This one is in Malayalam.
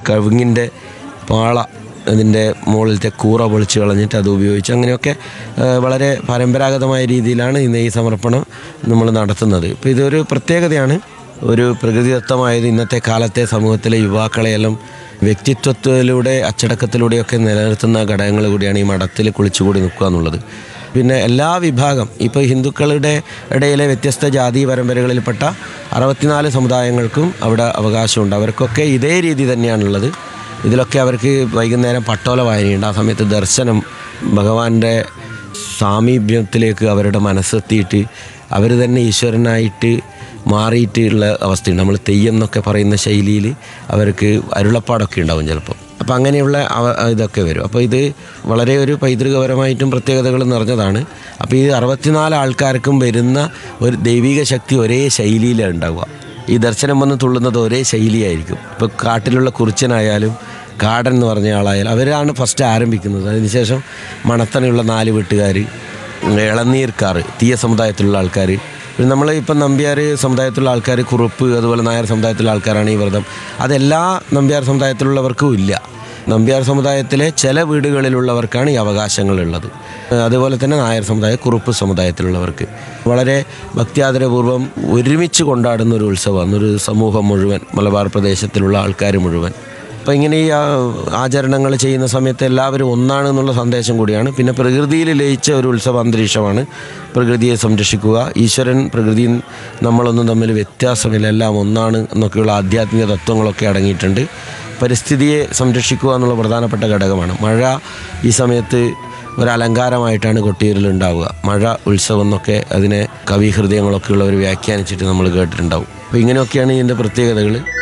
കവുങ്ങിൻ്റെ പാള അതിൻ്റെ മുകളിലത്തെ കൂറ പൊളിച്ച് കളഞ്ഞിട്ട് അത് ഉപയോഗിച്ച് അങ്ങനെയൊക്കെ ആ, വളരെ പരമ്പരാഗതമായ രീതിയിലാണ് ഇന്ന് ഈ സമർപ്പണം നമ്മൾ നടത്തുന്നത് ഇപ്പോൾ ഇതൊരു പ്രത്യേകതയാണ് ഒരു പ്രകൃതിദത്തമായത് ഇന്നത്തെ കാലത്തെ സമൂഹത്തിലെ യുവാക്കളെയെല്ലാം വ്യക്തിത്വത്തിലൂടെ അച്ചടക്കത്തിലൂടെയൊക്കെ നിലനിർത്തുന്ന ഘടകങ്ങൾ കൂടിയാണ് ഈ മഠത്തിൽ കുളിച്ചുകൂടി നിൽക്കുക എന്നുള്ളത് പിന്നെ എല്ലാ വിഭാഗം ഇപ്പോൾ ഹിന്ദുക്കളുടെ ഇടയിലെ വ്യത്യസ്ത ജാതി പരമ്പരകളിൽപ്പെട്ട അറുപത്തിനാല് സമുദായങ്ങൾക്കും അവിടെ അവകാശമുണ്ട് അവർക്കൊക്കെ ഇതേ രീതി തന്നെയാണുള്ളത് ഇതിലൊക്കെ അവർക്ക് വൈകുന്നേരം പട്ടോല വായനയുണ്ട് ആ സമയത്ത് ദർശനം ഭഗവാന്റെ സാമീപ്യത്തിലേക്ക് അവരുടെ മനസ്സെത്തിയിട്ട് അവർ തന്നെ ഈശ്വരനായിട്ട് മാറിയിട്ടുള്ള അവസ്ഥയുണ്ട് നമ്മൾ തെയ്യം എന്നൊക്കെ പറയുന്ന ശൈലിയിൽ അവർക്ക് അരുളപ്പാടൊക്കെ ഉണ്ടാവും ചിലപ്പോൾ അപ്പോൾ അങ്ങനെയുള്ള അവ ഇതൊക്കെ വരും അപ്പോൾ ഇത് വളരെ ഒരു പൈതൃകപരമായിട്ടും പ്രത്യേകതകൾ നിറഞ്ഞതാണ് അപ്പോൾ ഈ അറുപത്തിനാല് ആൾക്കാർക്കും വരുന്ന ഒരു ദൈവിക ശക്തി ഒരേ ശൈലിയിലാണ് ഉണ്ടാവുക ഈ ദർശനം വന്ന് തുള്ളുന്നത് ഒരേ ശൈലിയായിരിക്കും ഇപ്പോൾ കാട്ടിലുള്ള കുറിച്ചനായാലും കാടൻ എന്ന് പറഞ്ഞ ആളായാലും അവരാണ് ഫസ്റ്റ് ആരംഭിക്കുന്നത് അതിനുശേഷം മണത്തണയുള്ള നാല് വീട്ടുകാർ ഇളനീർക്കാർ തീയ സമുദായത്തിലുള്ള ആൾക്കാർ പിന്നെ നമ്മൾ ഇപ്പം നമ്പ്യാർ സമുദായത്തിലുള്ള ആൾക്കാർ കുറുപ്പ് അതുപോലെ നായർ സമുദായത്തിലുള്ള ആൾക്കാരാണ് ഈ വ്രതം അതെല്ലാ നമ്പ്യാർ സമുദായത്തിലുള്ളവർക്കും ഇല്ല നമ്പ്യാർ സമുദായത്തിലെ ചില വീടുകളിലുള്ളവർക്കാണ് ഈ അവകാശങ്ങളുള്ളത് അതുപോലെ തന്നെ നായർ സമുദായ കുറുപ്പ് സമുദായത്തിലുള്ളവർക്ക് വളരെ ഭക്തിയാദരപൂർവ്വം ഒരുമിച്ച് കൊണ്ടാടുന്ന ഒരു ഉത്സവമാണ് ഒരു സമൂഹം മുഴുവൻ മലബാർ പ്രദേശത്തിലുള്ള ആൾക്കാർ മുഴുവൻ അപ്പോൾ ഇങ്ങനെ ഈ ആ, ആചരണങ്ങൾ ചെയ്യുന്ന സമയത്ത് എല്ലാവരും ഒന്നാണ് എന്നുള്ള സന്ദേശം കൂടിയാണ് പിന്നെ പ്രകൃതിയിൽ ലയിച്ച ഒരു ഉത്സവ അന്തരീക്ഷമാണ് പ്രകൃതിയെ സംരക്ഷിക്കുക ഈശ്വരൻ പ്രകൃതിയും നമ്മളൊന്നും തമ്മിൽ വ്യത്യാസമില്ല എല്ലാം ഒന്നാണ് എന്നൊക്കെയുള്ള ആധ്യാത്മിക തത്വങ്ങളൊക്കെ അടങ്ങിയിട്ടുണ്ട് പരിസ്ഥിതിയെ സംരക്ഷിക്കുക എന്നുള്ള പ്രധാനപ്പെട്ട ഘടകമാണ് മഴ ഈ സമയത്ത് ഒരു അലങ്കാരമായിട്ടാണ് കൊട്ടിയൂരിൽ ഉണ്ടാവുക മഴ ഉത്സവം എന്നൊക്കെ അതിനെ കവി ഹൃദയങ്ങളൊക്കെ ഉള്ളവർ വ്യാഖ്യാനിച്ചിട്ട് നമ്മൾ കേട്ടിട്ടുണ്ടാവും അപ്പോൾ ഇങ്ങനെയൊക്കെയാണ് ഇതിൻ്റെ പ്രത്യേകതകൾ